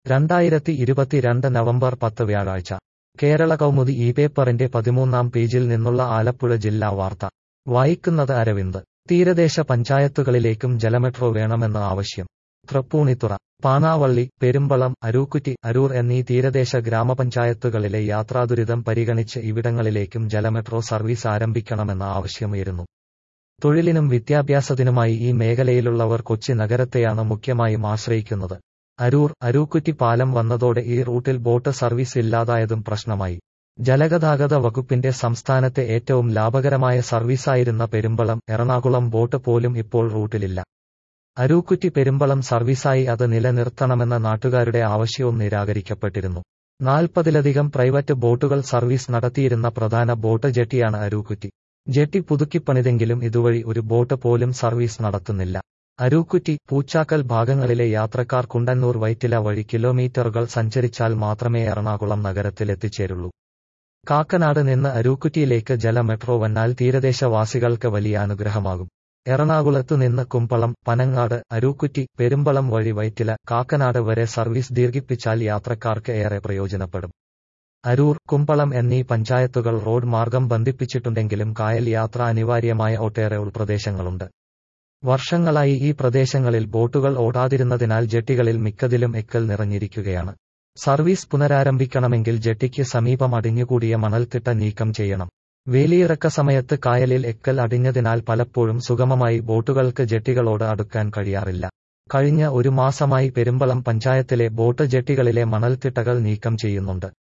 രണ്ടായിരത്തി ഇരുപത്തിരണ്ട് നവംബർ പത്ത് വ്യാഴാഴ്ച കേരള കൗമുദി ഈ പേപ്പറിന്റെ പതിമൂന്നാം പേജിൽ നിന്നുള്ള ആലപ്പുഴ ജില്ലാ വാർത്ത വായിക്കുന്നത് അരവിന്ദ് തീരദേശ പഞ്ചായത്തുകളിലേക്കും ജലമെട്രോ വേണമെന്ന് ആവശ്യം തൃപ്പൂണിത്തുറ പാനാവള്ളി പെരുമ്പളം അരൂക്കുറ്റി അരൂർ എന്നീ തീരദേശ ഗ്രാമപഞ്ചായത്തുകളിലെ യാത്രാദുരിതം പരിഗണിച്ച് ഇവിടങ്ങളിലേക്കും ജലമെട്രോ സർവീസ് ആരംഭിക്കണമെന്ന ആവശ്യമുയരുന്നു തൊഴിലിനും വിദ്യാഭ്യാസത്തിനുമായി ഈ മേഖലയിലുള്ളവർ കൊച്ചി നഗരത്തെയാണ് മുഖ്യമായും ആശ്രയിക്കുന്നത് അരൂർ അരൂക്കുറ്റി പാലം വന്നതോടെ ഈ റൂട്ടിൽ ബോട്ട് സർവീസ് ഇല്ലാതായതും പ്രശ്നമായി ജലഗതാഗത വകുപ്പിന്റെ സംസ്ഥാനത്തെ ഏറ്റവും ലാഭകരമായ സർവീസായിരുന്ന പെരുമ്പളം എറണാകുളം ബോട്ട് പോലും ഇപ്പോൾ റൂട്ടിലില്ല അരൂക്കുറ്റി പെരുമ്പളം സർവീസായി അത് നിലനിർത്തണമെന്ന നാട്ടുകാരുടെ ആവശ്യവും നിരാകരിക്കപ്പെട്ടിരുന്നു നാൽപ്പതിലധികം പ്രൈവറ്റ് ബോട്ടുകൾ സർവീസ് നടത്തിയിരുന്ന പ്രധാന ബോട്ട് ജെട്ടിയാണ് അരൂക്കുറ്റി ജെട്ടി പുതുക്കിപ്പണിതെങ്കിലും ഇതുവഴി ഒരു ബോട്ട് പോലും സർവീസ് നടത്തുന്നില്ല അരൂക്കുറ്റി പൂച്ചാക്കൽ ഭാഗങ്ങളിലെ യാത്രക്കാർ കുണ്ടന്നൂർ വൈറ്റില വഴി കിലോമീറ്ററുകൾ സഞ്ചരിച്ചാൽ മാത്രമേ എറണാകുളം നഗരത്തിലെത്തിച്ചേരുള്ളൂ കാക്കനാട് നിന്ന് അരൂക്കുറ്റിയിലേക്ക് ജല മെട്രോ വന്നാൽ തീരദേശവാസികൾക്ക് വലിയ അനുഗ്രഹമാകും എറണാകുളത്തു നിന്ന് കുമ്പളം പനങ്ങാട് അരൂക്കുറ്റി പെരുമ്പളം വഴി വൈറ്റില കാക്കനാട് വരെ സർവീസ് ദീർഘിപ്പിച്ചാൽ യാത്രക്കാർക്ക് ഏറെ പ്രയോജനപ്പെടും അരൂർ കുമ്പളം എന്നീ പഞ്ചായത്തുകൾ റോഡ് മാർഗം ബന്ധിപ്പിച്ചിട്ടുണ്ടെങ്കിലും കായൽ യാത്ര അനിവാര്യമായ ഒട്ടേറെ ഉൾപ്രദേശങ്ങളുണ്ട് വർഷങ്ങളായി ഈ പ്രദേശങ്ങളിൽ ബോട്ടുകൾ ഓടാതിരുന്നതിനാൽ ജെട്ടികളിൽ മിക്കതിലും എക്കൽ നിറഞ്ഞിരിക്കുകയാണ് സർവീസ് പുനരാരംഭിക്കണമെങ്കിൽ ജെട്ടിക്ക് സമീപം അടിഞ്ഞുകൂടിയ മണൽത്തിട്ട നീക്കം ചെയ്യണം വേലിയിറക്ക സമയത്ത് കായലിൽ എക്കൽ അടിഞ്ഞതിനാൽ പലപ്പോഴും സുഗമമായി ബോട്ടുകൾക്ക് ജെട്ടികളോട് അടുക്കാൻ കഴിയാറില്ല കഴിഞ്ഞ ഒരു മാസമായി പെരുമ്പളം പഞ്ചായത്തിലെ ബോട്ട് ജെട്ടികളിലെ മണൽത്തിട്ടകൾ നീക്കം ചെയ്യുന്നുണ്ട്